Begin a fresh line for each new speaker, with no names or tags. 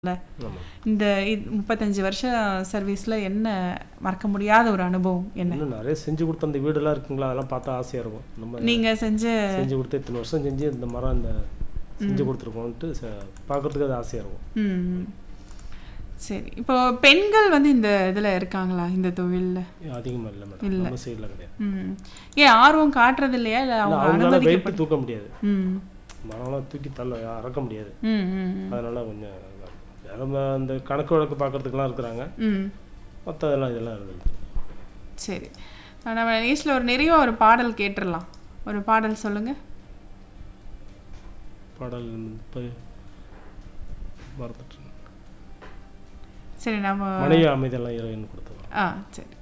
ல.
ஆமாம்
இந்த இ- முப்பத்தஞ்சு வருஷம் சர்வீஸ்ல என்ன மறக்க முடியாத ஒரு அனுபவம் என்ன
இன்னும் நிறைய செஞ்சு கொடுத்த அந்த வீடெல்லாம் இருக்குங்களா அதெல்லாம் பார்த்தா ஆசையாக இருக்கும் நம்ம
நீங்க செஞ்ச
செஞ்சு கொடுத்து இத்தனை வருஷம் செஞ்சு இந்த மரம் இந்த செஞ்சு கொடுத்துருக்கோன்ட்டு பார்க்குறதுக்கு அது ஆசையாக இருக்கும்
ம் சரி இப்போ பெண்கள் வந்து இந்த இதுல இருக்காங்களா இந்த தொழில்ல
அதிகமாக இல்லை மேடம் நம்ம சைடில் கிடையாது
ம் ஏன் ஆர்வம் காட்டுறது இல்லையா இல்லை
இல்லை
அவங்க
அவங்களால
அனுமதிக்க
வெயிட் தூக்க முடியாது
ம்
மரம்லாம் தூக்கி தள்ள அறக்க முடியாது
ம் ம் ம்.
அதனால கொஞ்சம் நம்ம அந்த கணக்கு வழக்கு பார்க்கறதுக்குலாம் இருக்கிறாங்க
ம்
மற்றதெல்லாம் இதெல்லாம் இருக்குது
சரி நம்ம நியூஸில் ஒரு நிறைய ஒரு பாடல் கேட்டுடலாம் ஒரு பாடல் சொல்லுங்க
பாடல் இப்போ மறந்துட்டு
சரி நம்ம
மனைவி அமைதியெல்லாம் இறைவன் கொடுத்தோம்
ஆ சரி